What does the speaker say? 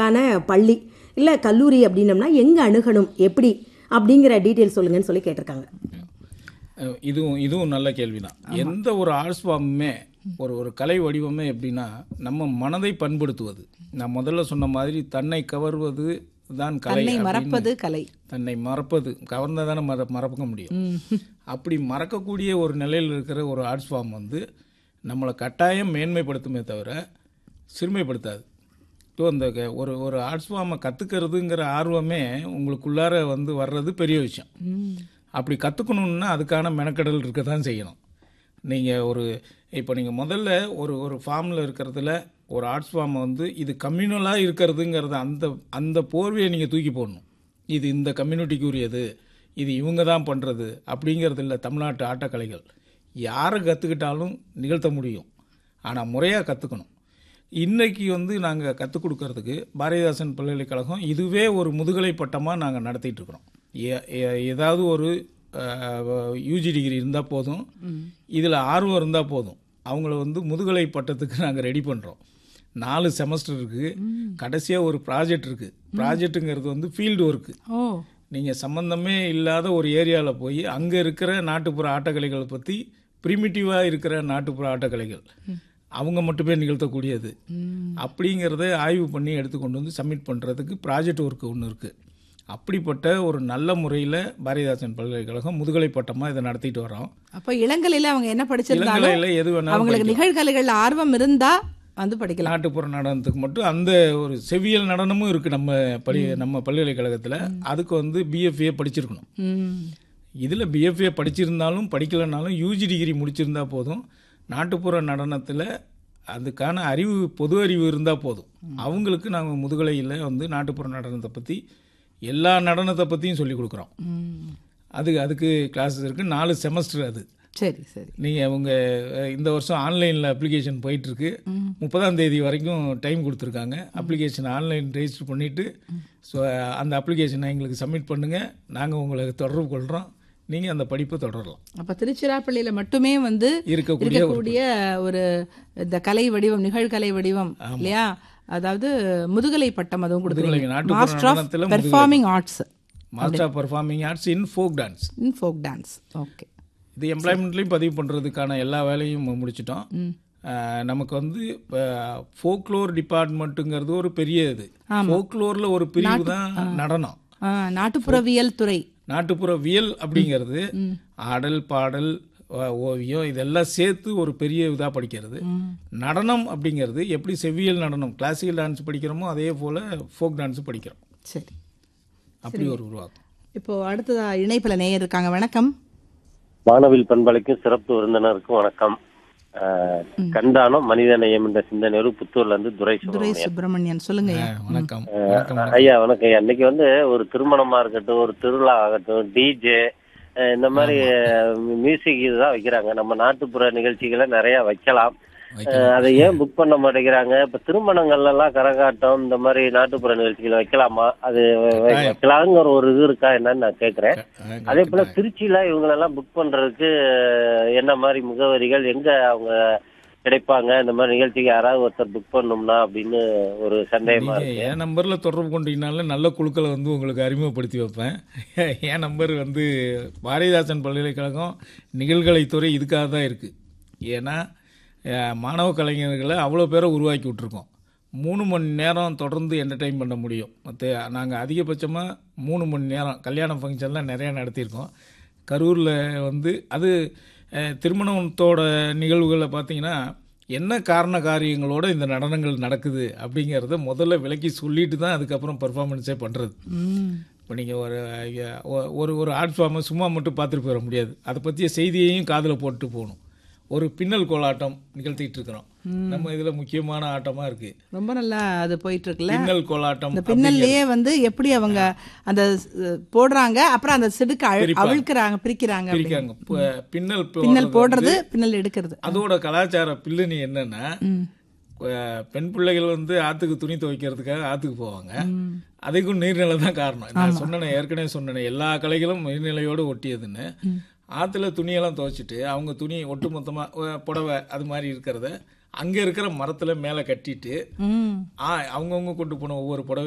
உண்டான பள்ளி இல்லை கல்லூரி அப்படின்னம்னா எங்கே அணுகணும் எப்படி அப்படிங்கிற டீட்டெயில் சொல்லுங்கன்னு சொல்லி கேட்டிருக்காங்க அஹ் இதுவும் இதுவும் நல்ல கேள்வி தான் எந்த ஒரு ஆர்ட்ஸ் ஃபார்முமே ஒரு ஒரு கலை வடிவமே எப்படின்னா நம்ம மனதை பண்படுத்துவது நான் முதல்ல சொன்ன மாதிரி தன்னை கவர்வது தான் கலை தன்னை அப்படின்னு- மறப்பது கலை தன்னை மறப்பது கவர்ந்தா தானே மற மறக்க முடியும் அப்படி மறக்கக்கூடிய ஒரு நிலையில் இருக்கிற ஒரு ஆர்ட்ஸ் ஃபார்ம் வந்து நம்மளை கட்டாயம் மேன்மைப்படுத்துமே தவிர சிறுமைப்படுத்தாது ஸோ அந்த க- ஒரு ஒரு ஆர்ட்ஸ் ஃபார்மை கற்றுக்கிறதுங்கிற ஆர்வமே உங்களுக்குள்ளார வந்து வர்றது பெரிய விஷயம் அப்படி கற்றுக்கணுன்னா அதுக்கான மெனக்கடல் இருக்க தான் செய்யணும் நீங்கள் ஒரு இப்போ நீங்கள் முதல்ல ஒரு ஒரு ஃபார்மில் இருக்கிறதுல ஒரு ஆர்ட்ஸ் ஃபார்மை வந்து இது கம்யூனலாக இருக்கிறதுங்கிறத அந்த அந்த போர்வையை நீங்கள் தூக்கி போடணும் இது இந்த கம்யூனிட்டிக்கு உரியது இது இவங்க தான் பண்ணுறது அப்படிங்கிறது இல்லை தமிழ்நாட்டு ஆட்டக்கலைகள் யாரை கற்றுக்கிட்டாலும் நிகழ்த்த முடியும் ஆனால் முறையாக கற்றுக்கணும் இன்னைக்கு வந்து நாங்கள் கற்றுக் கொடுக்கறதுக்கு பாரதிதாசன் பல்கலைக்கழகம் இதுவே ஒரு முதுகலை பட்டமாக நாங்கள் நடத்திட்டு இருக்கிறோம் ஏ- ஏ- ஏதாவது ஒரு யூஜி டிகிரி இருந்தால் போதும் இதில் ஆர்வம் இருந்தால் போதும் அவங்கள வந்து முதுகலை பட்டத்துக்கு நாங்கள் ரெடி பண்ணுறோம் நாலு செமஸ்டர் இருக்குது கடைசியாக ஒரு ப்ராஜெக்ட் இருக்குது ப்ராஜெக்ட்டுங்கிறது வந்து ஃபீல்டு ஒர்க்கு ஓ நீங்கள் சம்பந்தமே இல்லாத ஒரு ஏரியாவில் போய் அங்கே இருக்கிற நாட்டுப்புற ஆட்டக்கலைகளை பற்றி ப்ரிமிட்டிவாக இருக்கிற நாட்டுப்புற ஆட்டக்கலைகள் அவங்க மட்டுமே நிகழ்த்தக்கூடியது அப்படிங்கிறத ஆய்வு பண்ணி எடுத்து கொண்டு வந்து சப்மிட் பண்ணுறதுக்கு ப்ராஜெக்ட் ஒர்க் ஒன்று இருக்குது அப்படிப்பட்ட ஒரு நல்ல முறையில் பாரதிதாசன் பல்கலைக்கழகம் முதுகலை பட்டமாக இதை நடத்திட்டு வரோம் அப்ப இளங்கலையில அவங்க என்ன படிச்சிருந்தாலும் இளங்கலையில் எது வேணாலும் அவங்களுக்கு நிகழ்கலைகள்ல ஆர்வம் இருந்தா வந்து படிக்கலாம் நாட்டுப்புற நடனத்துக்கு மட்டும் அந்த ஒரு செவியல் நடனமும் இருக்குது நம்ம பள்ளி நம்ம பல்கலைக்கழகத்தில் அதுக்கு வந்து பிஎஃப்ஏ படிச்சிருக்கணும் ம். இதில் பிஎஃப்ஏ படிச்சிருந்தாலும் படிக்கலைனாலும் யூஜி டிகிரி முடிச்சிருந்தா போதும் நாட்டுப்புற நடனத்தில் அதுக்கான அறிவு பொது அறிவு இருந்தால் போதும் அவங்களுக்கு நாங்கள் முதுகலையில் வந்து நாட்டுப்புற நடனத்தை பற்றி எல்லா நடனத்தை பற்றியும் சொல்லி கொடுக்குறோம் ம். அது அதுக்கு கிளாஸஸ் இருக்குது நாலு செமஸ்டர் அது சரி சரி நீங்கள் உங்கள் இந்த வருஷம் ஆன்லைனில் அப்ளிகேஷன் போயிட்டுருக்கு முப்பதாம் தேதி வரைக்கும் டைம் கொடுத்துருக்காங்க அப்ளிகேஷன் ஆன்லைன் ரெஜிஸ்டர் பண்ணிவிட்டு ஸோ அந்த அப்ளிகேஷனை எங்களுக்கு சப்மிட் பண்ணுங்கள் நாங்கள் உங்களுக்கு தொடர்பு கொள்கிறோம் நீங்கள் அந்த படிப்பை தொடரலாம் அப்ப திருச்சிராப்பள்ளியில மட்டுமே வந்து இருக்கக்கூடிய இருக்கக்கூடிய ஒரு இந்த கலை வடிவம் நிகழ்கலை வடிவம் இல்லையா அதாவது முதுகலை பட்டம் அதுவும் முதுகலை, கொடுத்துருக்கீங்க நாட்டுப்புற மாஸ்டர் ஆஃப் நடனத்துல முதுகலை. Performing arts master of performing arts in folk dance in folk dance okay இது எம்ப்ளாய்மெண்ட்லேயும் பதிவு பண்ணுறதுக்கான எல்லா வேலையும் மு- முடிச்சிட்டோம் அஹ், நமக்கு வந்து ஃபோக்லோர் டிபார்ட்மெண்ட்டுங்கிறது ஒரு பெரிய இது ஃபோக்லோரில் ஒரு பிரிவு தான் நடனம் நாட்டுப்புறவியல் துறை நாட்டுப்புற வியல் அப்படிங்கிறது ஆடல் பாடல் அஹ், ஓவியம் இதெல்லாம் சேர்த்து ஒரு பெரிய இதாக படிக்கிறது நடனம் அப்படிங்கிறது எப்படி செவ்வியல் நடனம் கிளாசிக்கல் டான்ஸ் படிக்கிறோமோ அதே போல் ஃபோக் டான்ஸ் படிக்கிறோம் சரி அப்படி ஒரு உருவாக்கம் இப்போ அடுத்ததா இணைப்புல நேயர் இருக்காங்க வணக்கம் வானவில் பண்பலைக்கும் சிறப்பு விருந்தினருக்கும் வணக்கம் ஆஹ், கண்தானம் மனித நேயம் என்ற சிந்தனையோடு புத்தூர்ல இருந்து துரை துரை சுப்பிரமணியன் சுப்பிரமணியன் சொல்லுங்க ஐயா. அஹ், வணக்கம் வணக்கம் ஐயா வணக்கம் ஐயா இன்னைக்கு வந்து ஒரு திருமணமா இருக்கட்டும் ஒரு திருவிழா ஆகட்டும் டிஜே இந்த மாதிரி மியூசிக் இதுதான் வைக்கிறாங்க நம்ம நாட்டுப்புற நிகழ்ச்சிகளை நிறைய வைக்கலாம் ஆஹ், அதை ஏன் புக் பண்ண மாட்டேங்கிறாங்க இப்ப திருமணங்கள்ல எல்லாம் கரகாட்டம் இந்த மாதிரி நாட்டுப்புற நிகழ்ச்சிகளை வைக்கலாமா அது வ- வ- வைக்கலாங்கிற ஒரு இது இருக்கா என்னன்னு நான் கேக்குறேன் அஹ், அதே போல திருச்சியில இவங்களெல்லாம் புக் பண்றதுக்கு அஹ், என்ன மாதிரி முகவரிகள் எங்க அவங்க கிடைப்பாங்க இந்த மாதிரி நிகழ்ச்சிக்கு யாராவது ஒருத்தர் புக் பண்ணணும்னா அப்படின்னு ஒரு சந்தேகமா நீங்க இருக்கு என் நம்பரில் தொடர்பு கொண்டீங்கனால நல்ல குழுக்களை வந்து உங்களுக்கு அறிமுகப்படுத்தி வைப்பேன் என் நம்பர் வந்து பாரதிதாசன் பல்கலைக்கழகம் நிகழ்கலைத்துறை இதுக்காக தான் இருக்குது ஏன்னா அஹ், மாணவ கலைஞர்களை அவ்வளோ பேரை உருவாக்கி விட்ருக்கோம் மூணு மணி நேரம் தொடர்ந்து என்டர்டெயின் பண்ண முடியும் மற்ற நாங்கள் அதிகபட்சமாக மூணு மணி நேரம் கல்யாண ஃபங்க்ஷன்லாம் நிறையா நடத்தியிருக்கோம் கரூரில் வந்து அது அஹ், திருமணத்தோட நிகழ்வுகளை பார்த்தீங்கன்னா என்ன காரண காரியங்களோட இந்த நடனங்கள் நடக்குது அப்படிங்கிறத முதல்ல விளக்கி சொல்லிட்டு தான் அதுக்கப்புறம் பெர்ஃபார்மன்ஸே பண்ணுறது ம். இப்போ நீங்கள் ஒரு ஐயா, ஒ- ஒரு ஒரு ஆர்ட் ஃபார்மை சும்மா மட்டும் பார்த்துட்டு போயிட முடியாது அதை பற்றிய செய்தியையும் காதில் போட்டு போகணும் ஒரு பின்னல் கோலாட்டம் நிகழ்த்திட்டு இருக்கிறோம் நம்ம இதில் முக்கியமான ஆட்டமாக இருக்குது ரொம்ப நல்லா அது போயிட்டு இருக்குல்ல பின்னல் கோலாட்டம் இந்த பின்னல்லையே வந்து எப்படி அவங்க அந்த அஹ், போடுறாங்க அப்புறம் அந்த சிடுக்க அழு- அவிழ்க்கிறாங்க பிரிக்கிறாங்க அப்படி. பிரிக்காங்க ப- பின்னல் பின்னல் போடுறது போடுறது பின்னல் எடுக்கிறது அதோட கலாச்சார பின்னணி என்னன்னா அஹ், பெண் பிள்ளைகள் வந்து ஆத்துக்கு துணி துவைக்கிறதுக்காக ஆத்துக்கு போவாங்க அதுக்கும் நீர்நிலை தான் காரணம் நான் சொன்னேன் ஏற்கனவே சொன்னேன் எல்லா கலைகளும் நீர்நிலையோடு ஒட்டியதுன்னு ஆத்துல துணியெல்லாம் துவைச்சிட்டு அவங்க துணி ஒட்டு மொத்தமாக புடவை அது மாதிரி இருக்கிறத அங்க இருக்கிற மரத்துல மேல கட்டிட்டு ம் ஆ அவங்கவுங்க கொண்டு போன ஒவ்வொரு புடவை